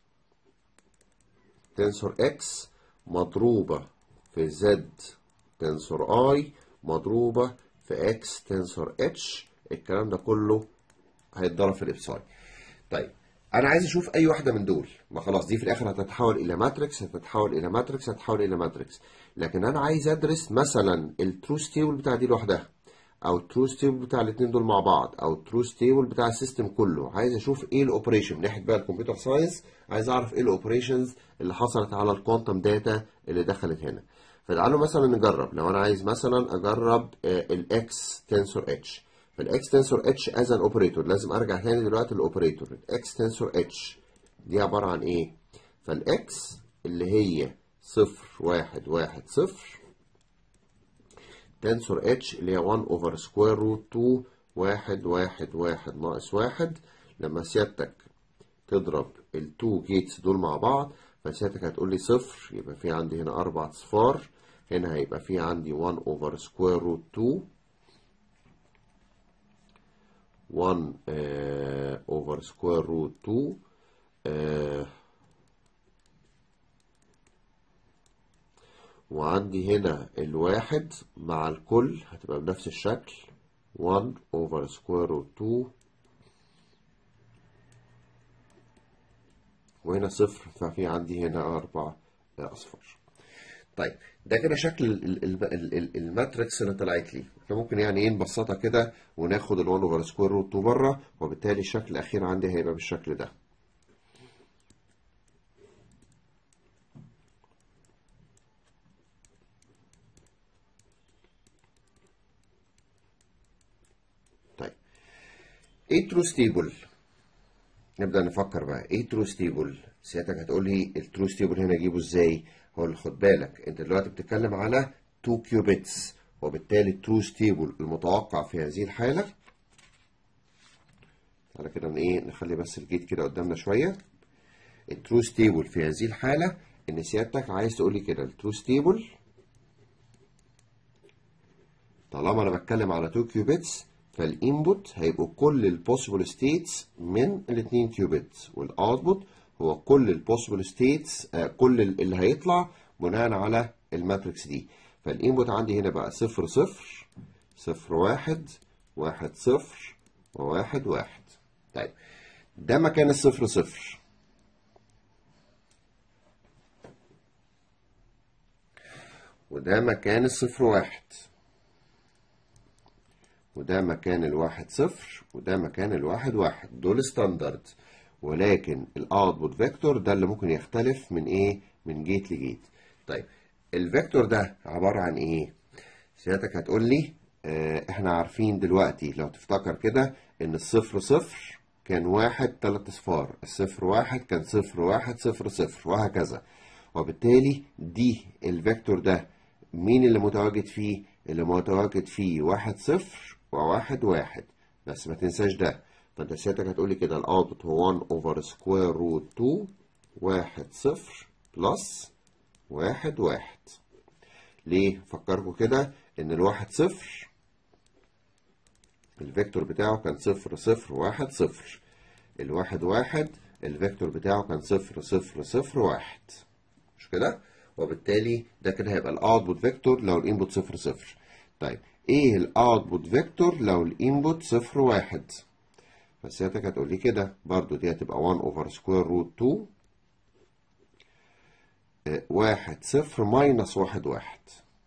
تنسور اكس مضروبه في زد تنسور اي مضروبه في اكس تنسور اتش الكلام ده كله هيتضرب في الابساي طيب انا عايز اشوف اي واحده من دول ما خلاص دي في الاخر هتتحول الى ماتريكس هتتحول الى ماتريكس هتتحول الى ماتريكس لكن انا عايز ادرس مثلا التروث تيبل بتاع دي لوحدها او التروث تيبل بتاع الاثنين دول مع بعض او التروث تيبل بتاع السيستم كله عايز اشوف ايه الاوبريشن من ناحيه بقى الكمبيوتر ساينس عايز اعرف ايه الاوبريشنز اللي حصلت على الكوانتم داتا اللي دخلت هنا فتعالوا مثلا نجرب لو انا عايز مثلا اجرب الاكس تنسور اتش فالاكس تنسور اتش از ان اوبريتور لازم ارجع تاني دلوقتي للاوبريتور الاكس تنسور اتش دي عباره عن ايه فالاكس اللي هي صفر واحد واحد صفر تنسور اتش اللي هي 1 اوفر سكوير روت 2 واحد واحد واحد ناقص واحد لما سيادتك تضرب التو جيتس دول مع بعض فسيادتك هتقول لي صفر يبقى في عندي هنا اربع صفار هنا هيبقى في عندي 1 اوفر سكوير روت 2 1 اوفر سكوير روت 2 آه وعندي هنا الواحد مع الكل هتبقى بنفس الشكل 1 over square root 2 وهنا صفر ففي عندي هنا أربع أصفار طيب ده كده شكل الماتريكس اللي طلعت لي احنا ممكن يعني ايه نبسطها كده وناخد ال 1 over square root 2 بره وبالتالي الشكل الأخير عندي هيبقى بالشكل ده ايه ترو ستيبل نبدأ نفكر بقى ايه ترو ستيبل سيادتك هتقول لي الترو ستيبل هنا اجيبه ازاي هقول لك خد بالك انت دلوقتي بتتكلم على 2 كيوبيتس وبالتالي الترو ستيبل المتوقع في هذه الحالة على كده ان ايه نخلي بس الجيت كده قدامنا شوية الترو ستيبل في هذه الحالة ان سيادتك عايز تقول لي كده الترو ستيبل طالما انا بتكلم على 2 كيوبيتس فالانبوت هيبقوا كل البوسيبل ستيتس من الاثنين كيوبيتس والاوتبوت هو كل البوسيبل ستيتس كل اللي هيطلع بناء على الماتريكس دي فالانبوت عندي هنا بقى صفر صفر صفر واحد واحد صفر وواحد واحد طيب ده مكان الصفر صفر وده مكان الصفر واحد وده مكان الواحد صفر وده مكان الواحد واحد دول ستاندرد ولكن الاوتبوت فيكتور ده اللي ممكن يختلف من ايه من جيت لجيت طيب الفيكتور ده عبارة عن ايه سيادتك هتقول لي اه احنا عارفين دلوقتي لو تفتكر كده ان الصفر صفر كان واحد تلات اصفار الصفر واحد كان صفر واحد صفر صفر وهكذا وبالتالي دي الفيكتور ده مين اللي متواجد فيه اللي متواجد فيه واحد صفر وواحد واحد بس ما تنساش ده فانت سيادتك هتقولي كده الاوتبوت هو 1 اوفر سكوير روت 2 واحد صفر بلس واحد واحد ليه فكركم كده ان الواحد صفر الفيكتور بتاعه كان صفر صفر واحد صفر الواحد واحد الفيكتور بتاعه كان صفر صفر صفر واحد مش كده وبالتالي ده كده هيبقى الاوتبوت فيكتور لو الانبوت صفر صفر طيب ايه الاوتبوت فيكتور لو الانبوت صفر واحد فسيادتك هتقول لي كده برضو دي هتبقى 1 اوفر سكوير روت 2 واحد صفر ماينس واحد واحد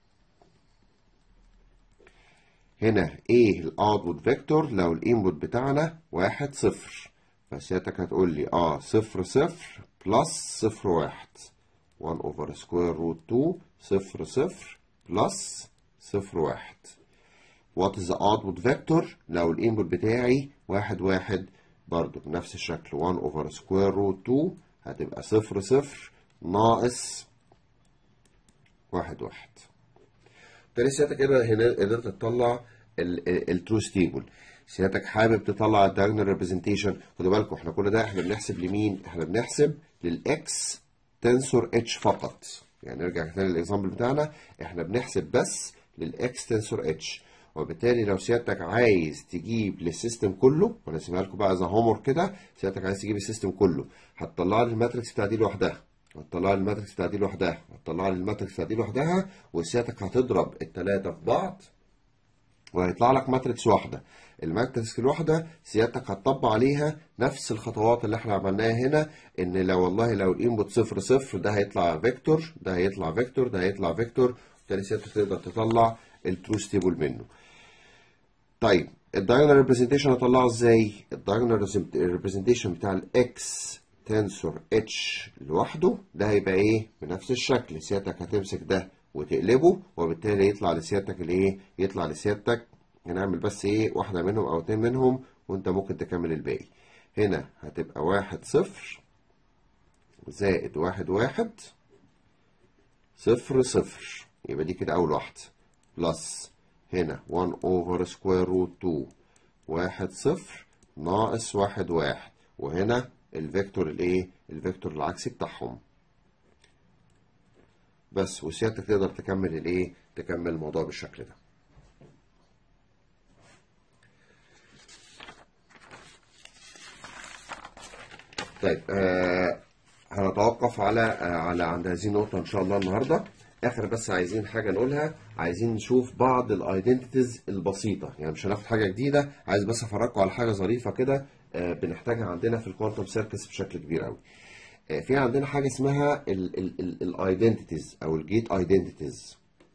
هنا ايه الاوتبوت فيكتور لو الانبوت بتاعنا واحد صفر فسيادتك هتقول لي اه صفر صفر بلس صفر واحد 1 اوفر سكوير روت 2 صفر صفر بلس صفر واحد what is the output vector لو الانبوت بتاعي واحد واحد برضو بنفس الشكل 1 over square root 2 هتبقى صفر صفر ناقص واحد واحد بالتالي سيادتك كده هنا قدرت تطلع الترو ستيبل سيادتك حابب تطلع الدايجونال ريبريزنتيشن خدوا بالكم احنا كل ده احنا بنحسب لمين؟ احنا بنحسب للاكس تنسور اتش فقط يعني نرجع تاني للاكزامبل بتاعنا احنا بنحسب بس للاكس تنسور اتش وبالتالي لو سيادتك عايز تجيب للسيستم كله وانا سيبها لكم بقى زي هومورك كده سيادتك عايز تجيب السيستم كله هتطلع لي الماتريكس بتاع دي لوحدها هتطلع لي الماتريكس بتاع دي لوحدها هتطلع لي الماتريكس بتاع دي لوحدها وسيادتك هتضرب الثلاثه في بعض وهيطلع لك ماتريكس واحده الماتريكس الواحده سيادتك هتطبق عليها نفس الخطوات اللي احنا عملناها هنا ان لو والله لو الانبوت صفر صفر ده هيطلع فيكتور ده هيطلع فيكتور ده هيطلع فيكتور وبالتالي سيادتك تقدر تطلع الترو ستيبل منه طيب الدايجونال ريبريزنتيشن هطلعه ازاي؟ الدايجونال ريبريزنتيشن بتاع الاكس تنسور اتش لوحده ده هيبقى ايه؟ بنفس الشكل سيادتك هتمسك ده وتقلبه وبالتالي يطلع لسيادتك الايه؟ يطلع لسيادتك هنعمل بس ايه؟ واحدة منهم او اتنين منهم وانت ممكن تكمل الباقي. هنا هتبقى واحد صفر زائد واحد واحد صفر صفر يبقى دي كده أول واحدة بلس هنا 1 over square root 2 واحد صفر ناقص واحد واحد وهنا الفيكتور الايه الفيكتور العكسي بتاعهم بس وسيادتك تقدر تكمل الايه تكمل الموضوع بالشكل ده طيب آه هنتوقف على آه على عند هذه النقطة إن شاء الله النهاردة آخر بس عايزين حاجة نقولها عايزين نشوف بعض الايدنتيتيز البسيطة يعني مش هناخد حاجة جديدة عايز بس أفرجكم على حاجة ظريفة كده آه بنحتاجها عندنا في الكوانتم سيركس بشكل كبير قوي آه في عندنا حاجة اسمها الايدنتيتيز أو الجيت ايدنتيتيز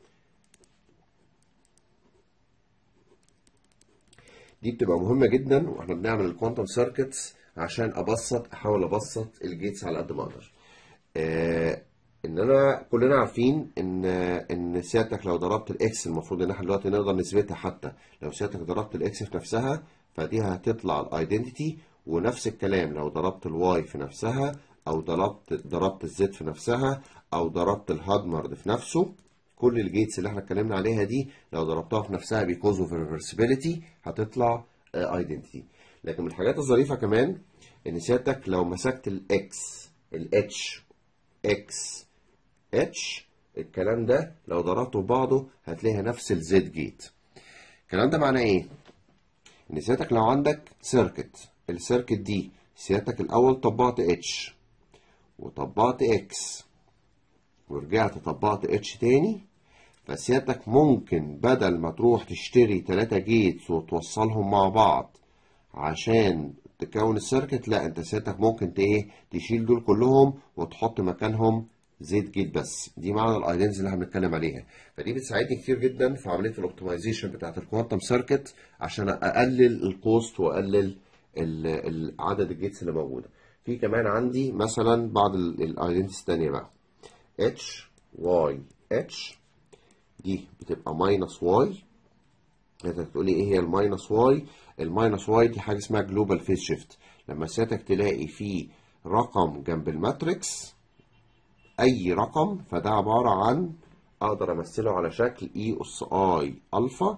دي بتبقى مهمة جدا واحنا بنعمل الكوانتم سيركتس عشان ابسط احاول ابسط الجيتس على قد ما اقدر آه ان انا كلنا عارفين ان ان سيادتك لو ضربت الاكس المفروض ان احنا دلوقتي نقدر نثبتها حتى لو سيادتك ضربت الاكس في نفسها فدي هتطلع الايدنتيتي ونفس الكلام لو ضربت الواي في نفسها او ضربت ضربت الزد في نفسها او ضربت الهادمرد في نفسه كل الجيتس اللي احنا اتكلمنا عليها دي لو ضربتها في نفسها بيكوز اوف ريفرسبيليتي هتطلع ايدنتيتي لكن من الحاجات الظريفه كمان ان سيادتك لو مسكت الاكس الاتش اكس اتش الكلام ده لو ضربته ببعضه هتلاقيها نفس الزد جيت الكلام ده معناه ايه ان سيادتك لو عندك سيركت السيركت دي سيادتك الاول طبقت اتش وطبقت اكس ورجعت طبقت اتش تاني فسيادتك ممكن بدل ما تروح تشتري تلاتة جيتس وتوصلهم مع بعض عشان تكون السيركت لا انت سيادتك ممكن ت- ايه تشيل دول كلهم وتحط مكانهم زيت جيت بس دي معنى الايدنز اللي احنا بنتكلم عليها فدي بتساعدني كتير جدا في عمليه الاوبتمايزيشن بتاعت الكوانتم سيركت عشان اقلل الكوست واقلل ال- ال- عدد الجيتس اللي موجوده في كمان عندي مثلا بعض الايدنتس الثانيه بقى اتش واي اتش دي بتبقى ماينس واي انت تقولي ايه هي الماينس واي الماينس واي دي حاجه اسمها جلوبال فيس شيفت لما سيادتك تلاقي في رقم جنب الماتريكس اي رقم فده عباره عن اقدر امثله على شكل اي اس اي الفا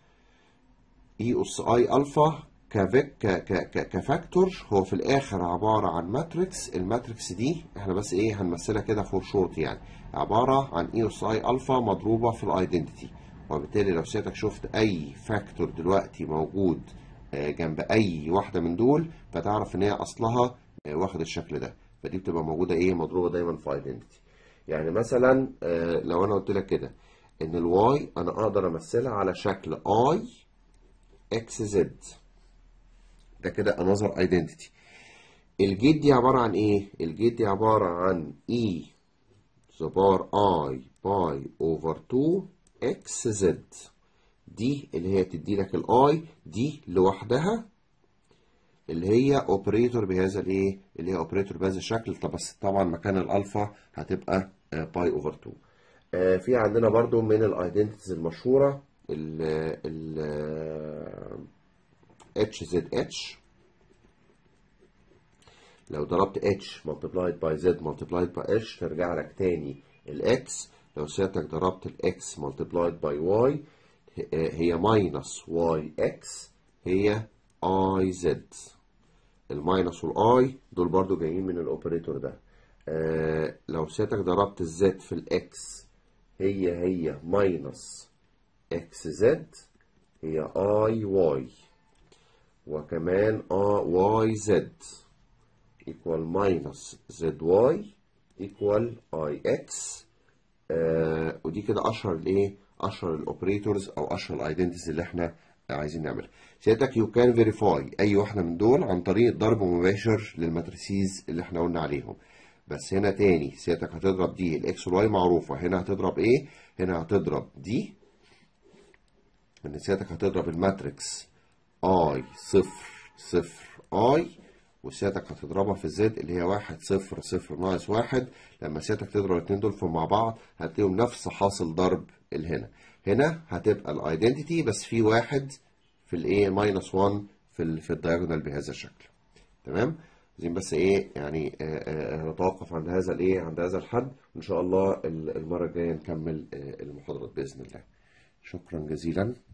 اي اس اي الفا كفيك ك ك ك كفاكتور هو في الاخر عباره عن ماتريكس الماتريكس دي احنا بس ايه هنمثلها كده فور شورت يعني عباره عن اي اس اي الفا مضروبه في الايدنتيتي وبالتالي لو سيادتك شفت اي فاكتور دلوقتي موجود آه، جنب اي واحده من دول فتعرف ان هي اصلها آه، واخد الشكل ده فدي بتبقى موجوده ايه مضروبه دايما في ايدنتيتي يعني مثلا آه، لو انا قلت لك كده ان الواي انا اقدر امثلها على شكل اي اكس زد ده كده another identity الجيت دي عبارة عن ايه؟ الجيت دي عبارة عن e the bar i باي over 2 x z دي اللي هي تدي لك الاي دي لوحدها اللي هي اوبريتور بهذا الايه اللي هي اوبريتور بهذا الشكل طب بس طبعا مكان الالفا هتبقى باي اوفر 2 آه، في عندنا برضو من الايدنتيز المشهوره ال ال اتش زد اتش لو ضربت اتش multiplied by z multiplied by h ترجع لك تاني الاكس لو سيادتك ضربت الاكس multiplied by y هي minus y x هي i z الماينس والاي دول برضو جايين من الاوبريتور ده آه لو سيادتك ضربت الزد في الاكس هي هي ماينس اكس زد هي اي واي وكمان اه واي زد equal minus zy equal ix آه ودي كده اشهر الايه اشهر الاوبريتورز او اشهر الايدنتيز اللي احنا عايزين نعملها سيادتك يو كان فيريفاي اي واحده من دول عن طريق ضرب مباشر للماتريسيز اللي احنا قلنا عليهم بس هنا تاني سيادتك هتضرب دي الاكس والواي معروفه هنا هتضرب ايه هنا هتضرب دي ان سيادتك هتضرب الماتريكس اي صفر صفر اي وسيادتك هتضربها في الزد اللي هي واحد صفر صفر ناقص واحد لما سيادتك تضرب الاتنين دول في مع بعض هتلاقيهم نفس حاصل ضرب الهنا هنا هتبقى الايدنتيتي بس في واحد في الايه ماينس 1 في ال في الدايجونال بهذا الشكل تمام عايزين بس ايه يعني آه، آه، نتوقف عند هذا الايه عند هذا الحد وان شاء الله ال- المره الجايه نكمل آه، المحاضرات باذن الله شكرا جزيلا